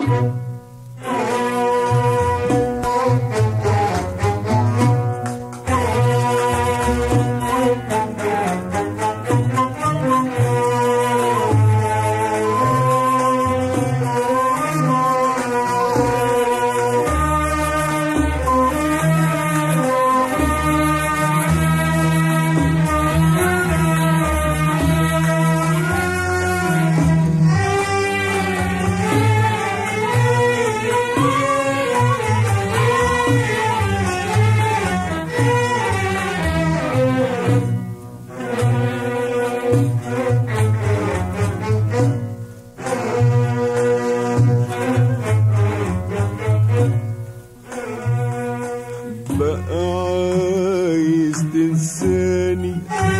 بقى عايز تنساني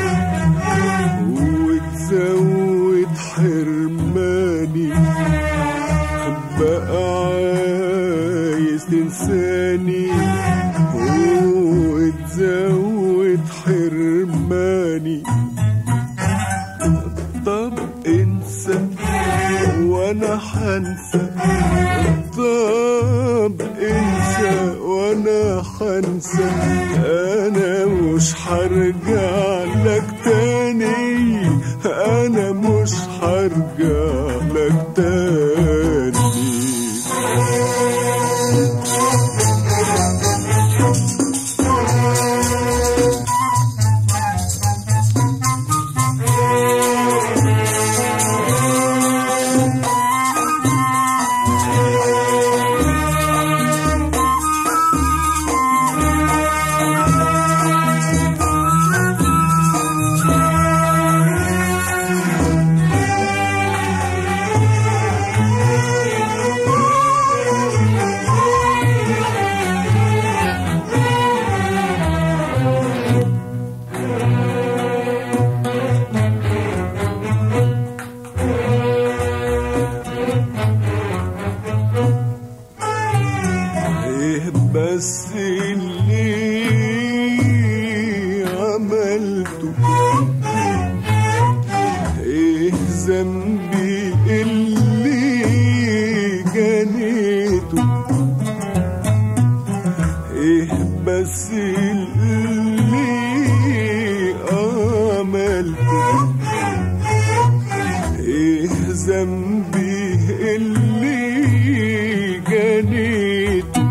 وتزود حرماني بقى عايز تنساني وتزود حرماني طب انسى وانا حنسى طب انسى وانا حنسى انا مش هرجع لك تاني انا مش هرجع لك تاني ايه بس اللي عملته ايه ذنبي اللي جنيته ايه بس اللي عملته ايه ذنبي اللي جنيته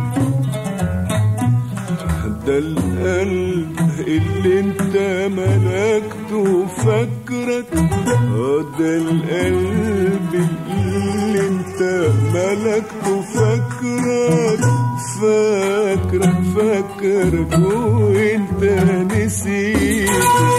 ده القلب اللي انت ملكته فاكرك اه ده القلب اللي انت ملكته فاكرك فاكرك فاكرك وانت نسيته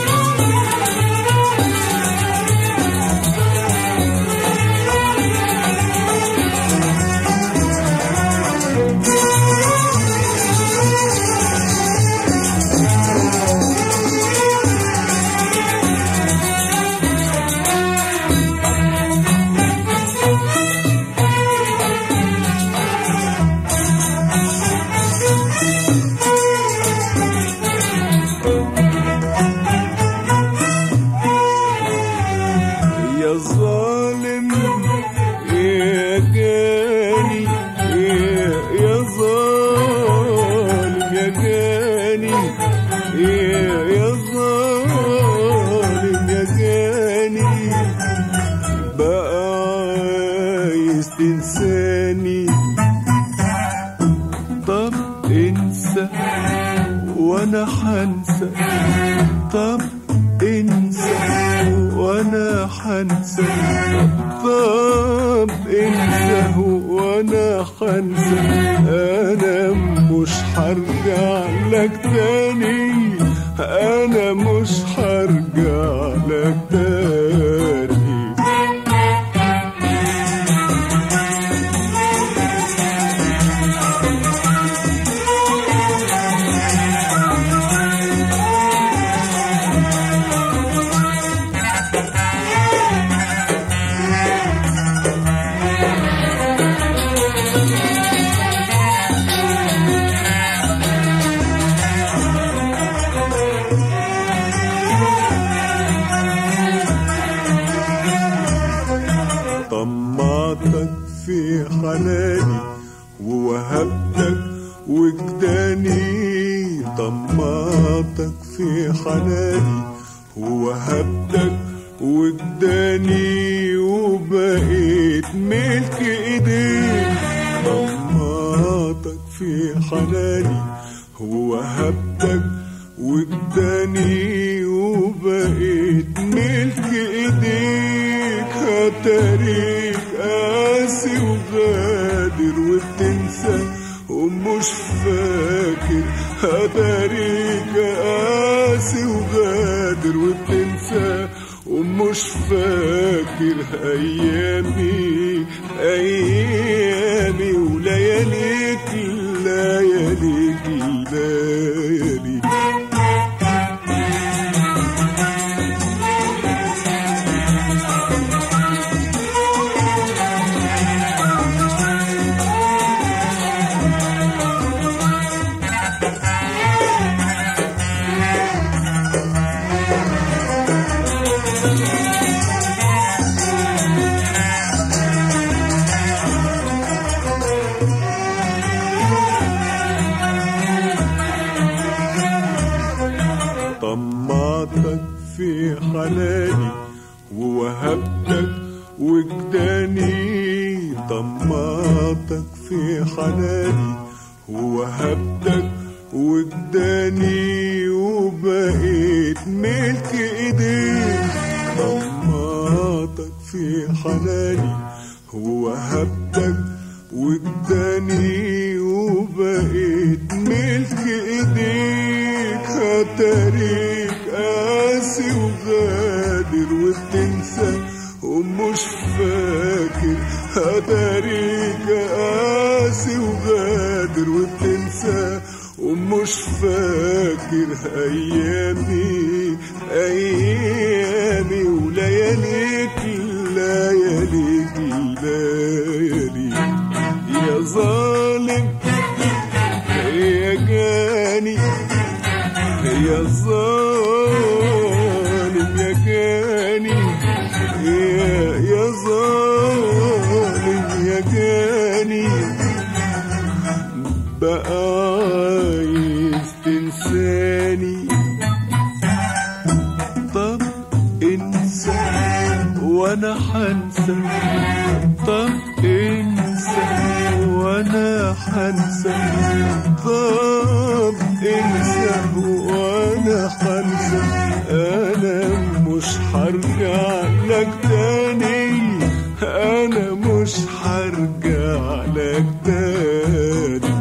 يا ظالم يا جاني يا, يا ظالم يا جاني يا, يا ظالم يا جاني بقى عايز تنساني طب انسى وانا حنسى طب انسى وانا حنسى طب انسى وانا حنسى انا مش هرجع لك تاني انا مش هرجع لك تاني حناني ووهبتك وجداني طمعتك في حناني ووهبتك وجداني وبقيت ملك ايديك طمعتك في حناني ووهبتك وجداني وبقيت ملك ايديك هتاريك قاسي وغادر وبتنسى ومش فاكر هتاريك قاسي وغادر وبتنسى ومش فاكر ايامي ايامي ولياليك لياليك لياليك طمعتك في حناني ووهبتك وجداني طمعتك في حناني ووهبتك وجداني وبقيت ملك ايديك طمعتك في حناني ووهبتك وجداني وبقيت ملك ايديك هتاريك قاسي وغادر وبتنسى ومش فاكر هتاريك قاسي وغادر وبتنسى ومش فاكر ايامي ايامي ولياليك لياليك لياليك يا ظالم يا جاني يا ظالم يا جاني يا يا ظالم يا جاني بقى عايز تنساني طب انسى وانا حنسى طب انسى وانا حنسى طب انسى وانا حنسى انا مش هرجع لك تاني انا مش هرجع لك تاني